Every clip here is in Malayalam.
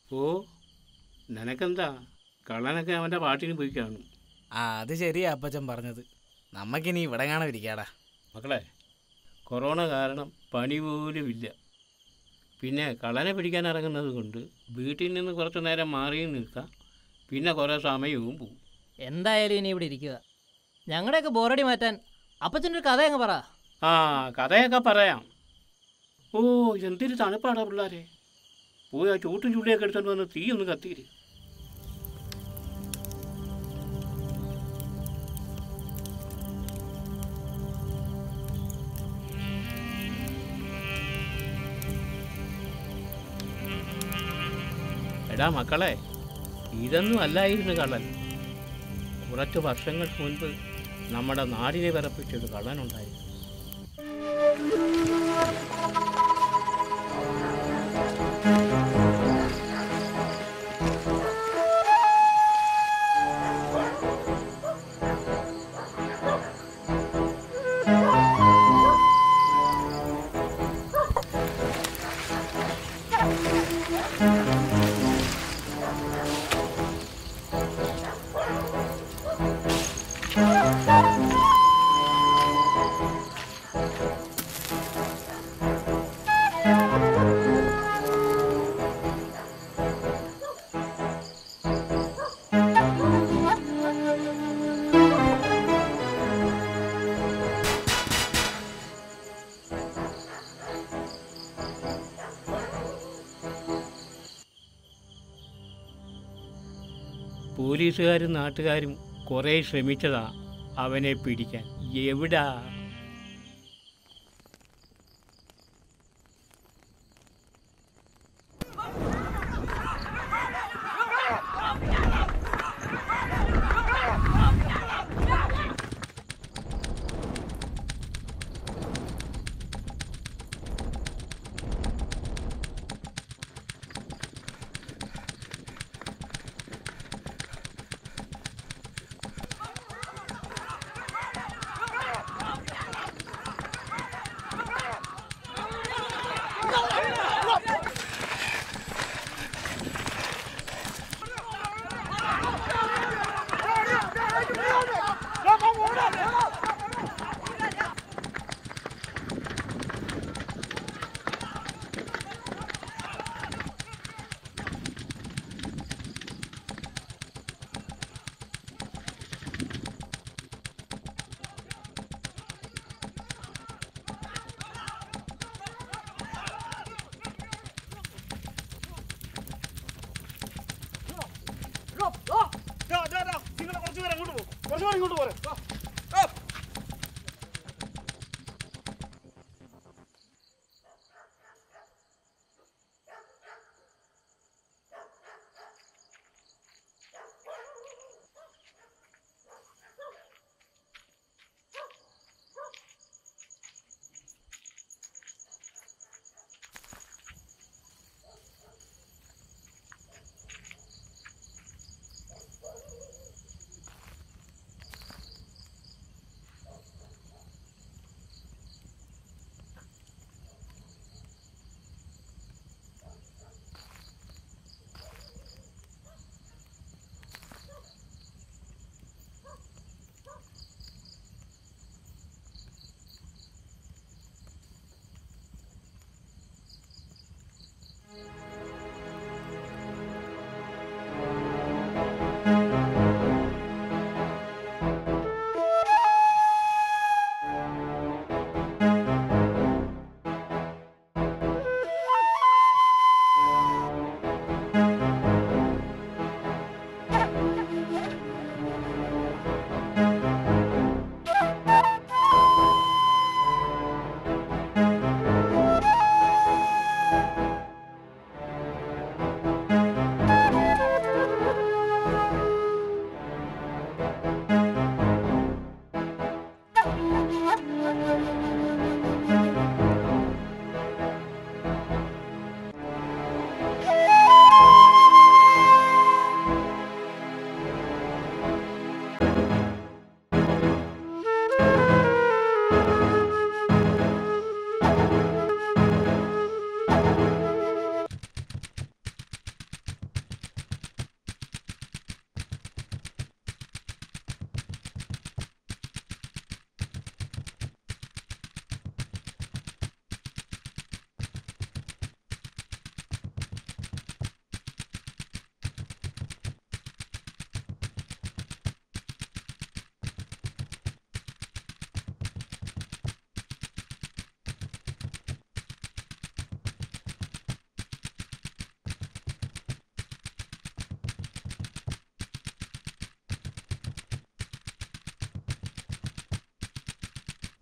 ഓ നിനക്കെന്താ കള്ളനൊക്കെ അവൻ്റെ പാട്ടിന് പോയി കാണും ആ അത് ശരിയാ അപ്പച്ചൻ പറഞ്ഞത് നമുക്കിനി ഇവിടെ കാണാൻ ഇരിക്കാടാ മക്കളെ കൊറോണ കാരണം പണി പോലും ഇല്ല പിന്നെ കള്ളനെ പിടിക്കാൻ ഇറങ്ങുന്നത് കൊണ്ട് വീട്ടിൽ നിന്ന് കുറച്ച് നേരം മാറിയും നിൽക്കാം പിന്നെ കുറേ സമയവും പോവും എന്തായാലും ഇനി ഇവിടെ ഇരിക്കുക ഞങ്ങളുടെയൊക്കെ ബോറടി മാറ്റാൻ അപ്പച്ചൻ്റെ ഒരു കഥ അങ്ങ് പറ ആ കഥയൊക്കെ പറയാം ഓ എന്തൊരു തണുപ്പാടാ പിള്ളാരെ പോയി ആ ചൂട്ടും ചുള്ളിയൊക്കെ എടുത്തോണ്ട് വന്ന് തീ ഒന്ന് കത്തിയിര് എടാ മക്കളെ ഇതൊന്നും അല്ലായിരുന്നു കള്ളൻ കുറച്ച് വർഷങ്ങൾക്ക് മുൻപ് നമ്മുടെ നാടിനെ വിറപ്പിച്ചൊരു കള്ളനുണ്ടായിരുന്നു പോലീസുകാരും നാട്ടുകാരും കുറേ ശ്രമിച്ചതാ അവനെ പിടിക്കാൻ എവിടാ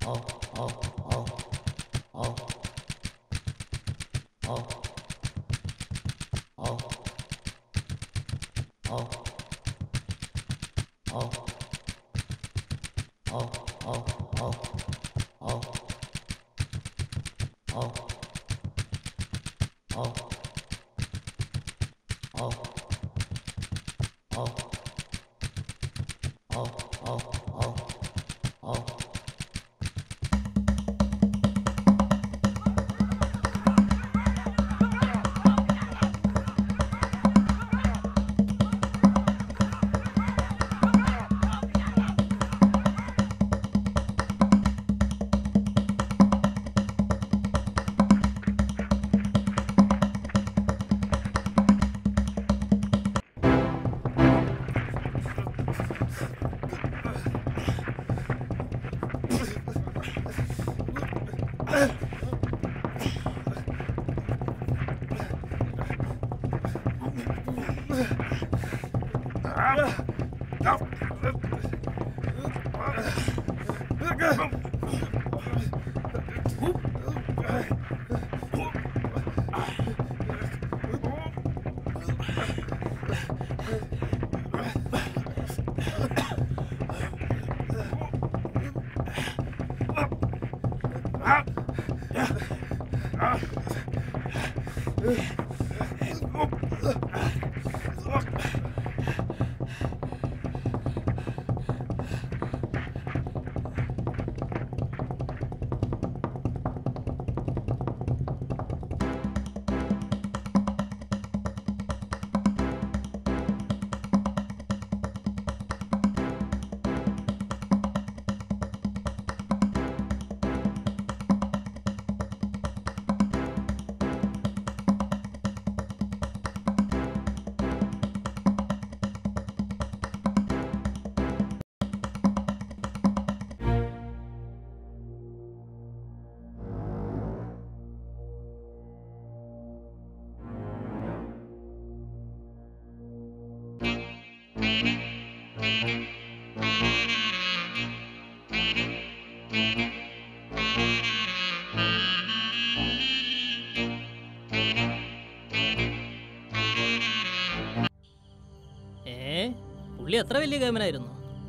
ഏ പുള്ളി അത്ര വലിയ ഗേമനായിരുന്നു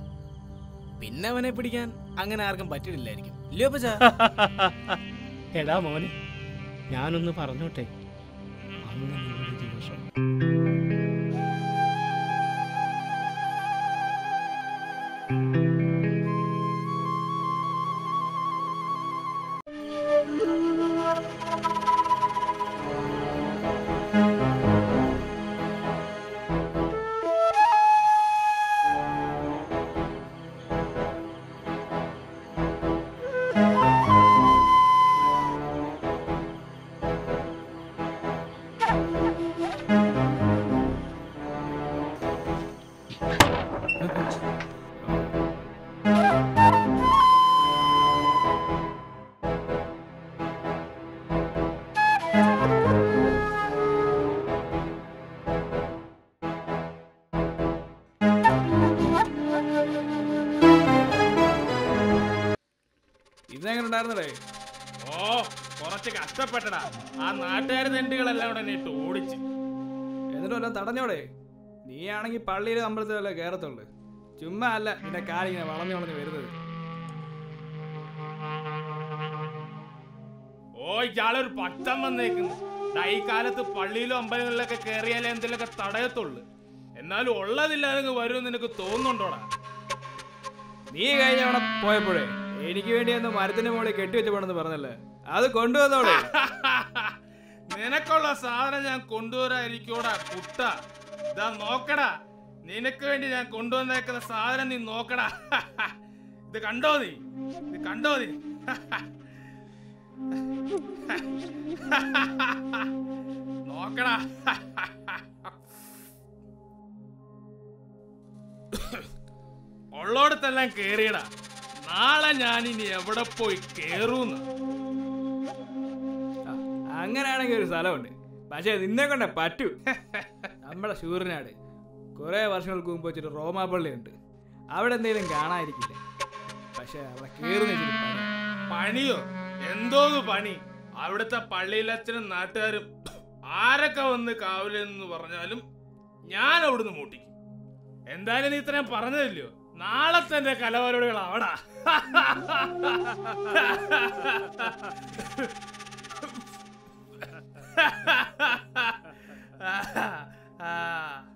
പിന്നെ അവനെ പിടിക്കാൻ അങ്ങനെ ആർക്കും പറ്റില്ലായിരിക്കും ഇല്ലയോ അപ്പച്ച എടാ മോനെ ഞാനൊന്ന് പറഞ്ഞോട്ടെ അങ്ങനെ ഒരു ദിവസം ഇതെങ്ങനെ ഉണ്ടായിരുന്നടേ ഓ കുറച്ച് കഷ്ടപ്പെട്ടടാ ആ നാട്ടുകാർ തെണ്ടുകളെല്ലാം കൂടെ എന്നെ ഇട്ട് ഓടിച്ച് എന്നിട്ടും എല്ലാം തടഞ്ഞോടെ നീ ആണെങ്കിൽ പള്ളിയിലെ അമ്പലത്തിലല്ലേ കയറത്തുള്ളു ചുമ്മാ അല്ല നിന്റെ കാലിങ്ങനെ വളഞ്ഞു വളഞ്ഞു വരുന്നത് ഓ ഇയാളൊരു പട്ടം വന്നേക്കുന്നു ദാ ഈ കാലത്ത് പള്ളിയിലും അമ്പലങ്ങളിലൊക്കെ കയറിയാലേ എന്തെങ്കിലുമൊക്കെ തടയത്തുള്ളു എന്നാലും ഉള്ളതില്ലാതെ വരുമെന്ന് നിനക്ക് തോന്നുന്നുണ്ടോടാ നീ കഴിഞ്ഞ അവിടെ പോയപ്പോഴേ എനിക്ക് വേണ്ടി ഒന്ന് മരത്തിന്റെ മുകളിൽ കെട്ടിവെച്ച് പോണെന്ന് പറഞ്ഞല്ലേ അത് കൊണ്ടുവന്നോടെ നിനക്കുള്ള സാധനം ഞാൻ കൊണ്ടുവരാതിരിക്കോടാ കുട്ട ഇതാ നോക്കടാ നിനക്ക് വേണ്ടി ഞാൻ കൊണ്ടുവന്നേക്കുന്ന സാധനം നീ നോക്കടാ ഇത് കണ്ടോ നീ ഇത് കണ്ടോ നീ നോക്കടാ ഉള്ളോടത്തെല്ലാം കേറിയടാ നാളെ ഞാൻ ഇനി എവിടെ പോയി കേറൂന്ന് അങ്ങനെയാണെങ്കിൽ ഒരു സ്ഥലമുണ്ട് പക്ഷേ നിന്നെ കൊണ്ടേ പറ്റൂ നമ്മുടെ ശൂരനാട് കുറെ വർഷങ്ങൾക്ക് മുമ്പ് വെച്ചിട്ട് റോമാ പള്ളിയുണ്ട് അവിടെ എന്തെങ്കിലും കാണാതിരിക്കില്ല പക്ഷെ അവിടെ കയറുന്ന ഇച്ചിരി പണിയാ. പണിയോ എന്തോന്ന് പണി അവിടുത്തെ പള്ളിയിലച്ഛനും നാട്ടുകാരും ആരൊക്കെ വന്ന് കാവലെന്ന് പറഞ്ഞാലും ഞാൻ അവിടുന്ന് മൂട്ടിക്കും എന്തായാലും നീ ഇത്രയും പറഞ്ഞതില്ലയോ നാളെ തന്നെ കലവരോടുകൾ അവിടാ ആ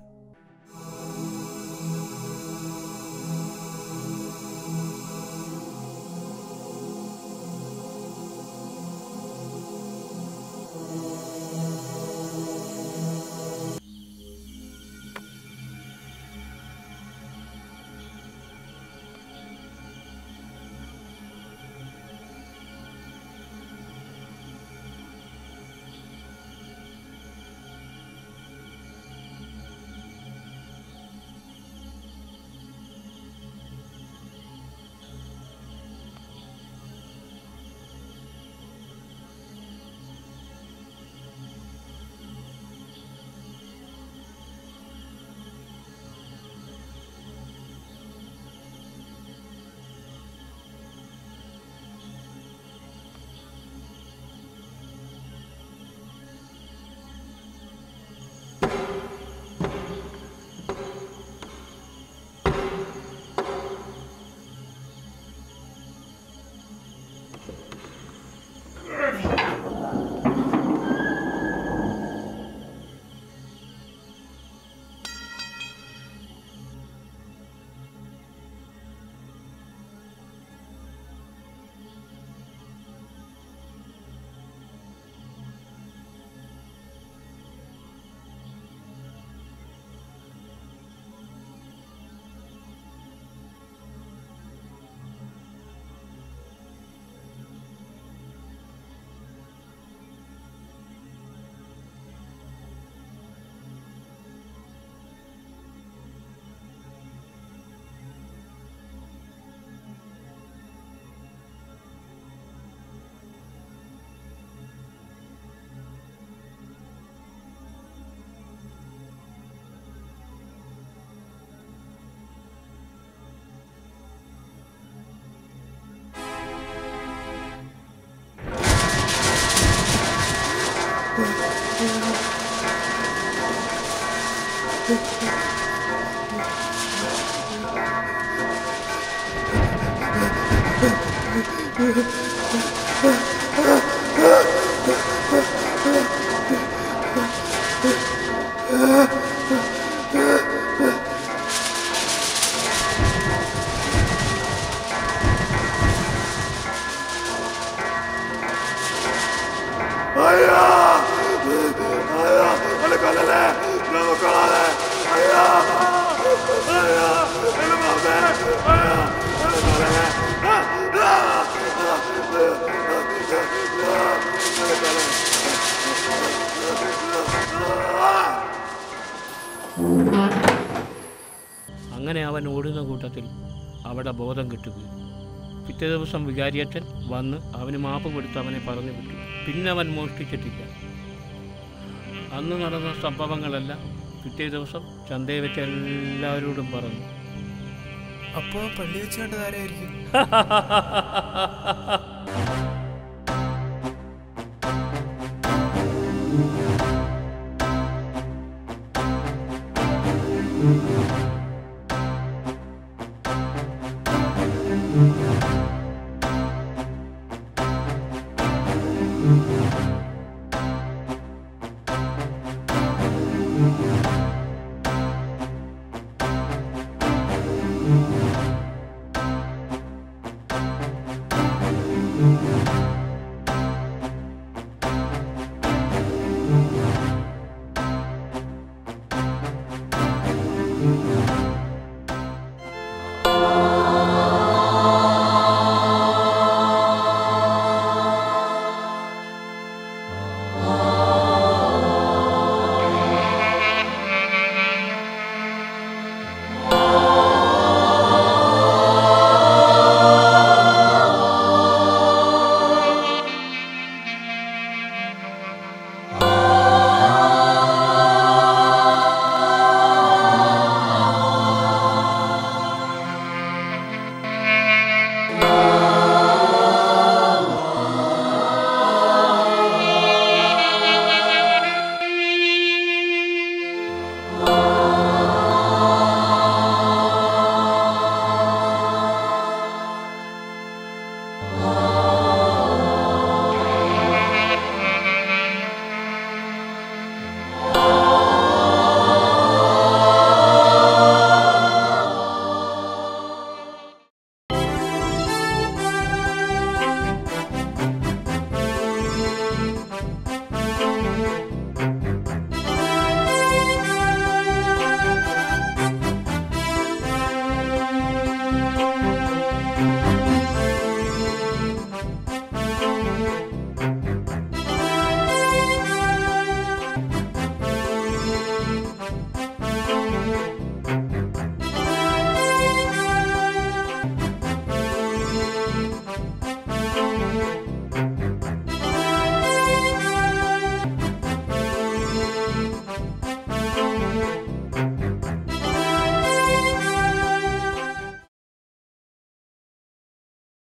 അങ്ങനെ അവൻ ഓടുന്ന കൂട്ടത്തിൽ അവിടെ ബോധം കിട്ടുകയും പിറ്റേ ദിവസം വികാരിയച്ഛൻ വന്ന് അവന് മാപ്പ് കൊടുത്ത് അവനെ പറഞ്ഞു വിട്ടു പിന്നെ അവൻ മോഷ്ടിച്ചിട്ടില്ല അന്ന് നടന്ന സംഭവങ്ങളെല്ലാം പിറ്റേ ദിവസം ചന്തയെ വെച്ച് എല്ലാവരോടും പറഞ്ഞു അപ്പോ പള്ളി വെച്ച് കണ്ടത് ആരായിരിക്കും